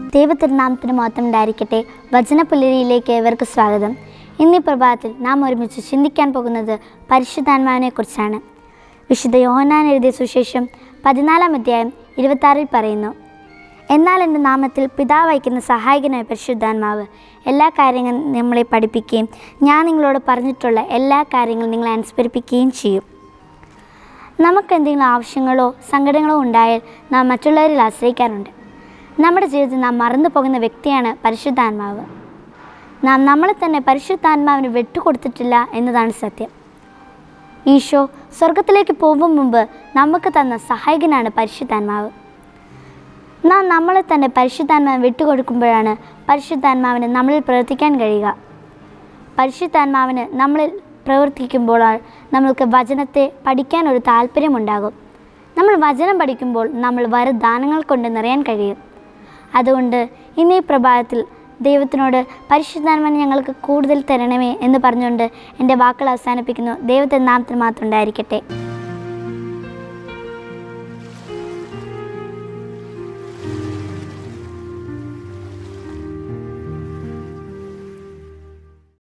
ദൈവത്തിരുനാമത്തിന് മാത്രം ഉണ്ടായിരിക്കട്ടെ വചനപുലരിയിലേക്ക് ഏവർക്ക് സ്വാഗതം ഇന്നീ പ്രഭാതത്തിൽ നാം ഒരുമിച്ച് ചിന്തിക്കാൻ പോകുന്നത് പരിശുദ്ധാത്മാവിനെ കുറിച്ചാണ് വിശുദ്ധ യോഹന്നാൻ എഴുതിയ സുശേഷം പതിനാലാം അധ്യായം ഇരുപത്താറിൽ പറയുന്നു എന്നാൽ എൻ്റെ നാമത്തിൽ പിതാവ് അയക്കുന്ന സഹായകനായ പരിശുദ്ധാത്മാവ് എല്ലാ കാര്യങ്ങളും നമ്മളെ പഠിപ്പിക്കുകയും ഞാൻ നിങ്ങളോട് പറഞ്ഞിട്ടുള്ള എല്ലാ കാര്യങ്ങളും നിങ്ങളെ അനുസ്മരിപ്പിക്കുകയും ചെയ്യും നമുക്ക് എന്തെങ്കിലും ആവശ്യങ്ങളോ സങ്കടങ്ങളോ ഉണ്ടായാൽ നാം മറ്റുള്ളവരിൽ ആശ്രയിക്കാറുണ്ട് നമ്മുടെ ജീവിതത്തിൽ നാം മറന്നു പോകുന്ന വ്യക്തിയാണ് പരിശുദ്ധാത്മാവ് നാം നമ്മളെ തന്നെ പരിശുദ്ധാത്മാവിന് വിട്ടുകൊടുത്തിട്ടില്ല എന്നതാണ് സത്യം ഈശോ സ്വർഗത്തിലേക്ക് പോകും മുമ്പ് നമുക്ക് തന്ന സഹായകനാണ് പരിശുദ്ധാത്മാവ് നാം നമ്മളെ തന്നെ പരിശുദ്ധാത്മാവിന് വിട്ടുകൊടുക്കുമ്പോഴാണ് പരിശുദ്ധാത്മാവിന് നമ്മളിൽ പ്രവർത്തിക്കാൻ കഴിയുക പരിശുദ്ധാത്മാവിന് നമ്മളിൽ പ്രവർത്തിക്കുമ്പോൾ നമ്മൾക്ക് വചനത്തെ പഠിക്കാൻ ഒരു താല്പര്യമുണ്ടാകും നമ്മൾ വചനം പഠിക്കുമ്പോൾ നമ്മൾ വരദാനങ്ങൾ കൊണ്ട് നിറയാൻ കഴിയും അതുകൊണ്ട് ഇന്ന് ഈ പ്രഭാതത്തിൽ ദൈവത്തിനോട് പരിശുദ്ധാത്മാവിനെ ഞങ്ങൾക്ക് കൂടുതൽ തരണമേ എന്ന് പറഞ്ഞുകൊണ്ട് എൻ്റെ വാക്കുകൾ അവസാനിപ്പിക്കുന്നു ദൈവത്തെ നാമത്തിൽ മാത്രം ഉണ്ടായിരിക്കട്ടെ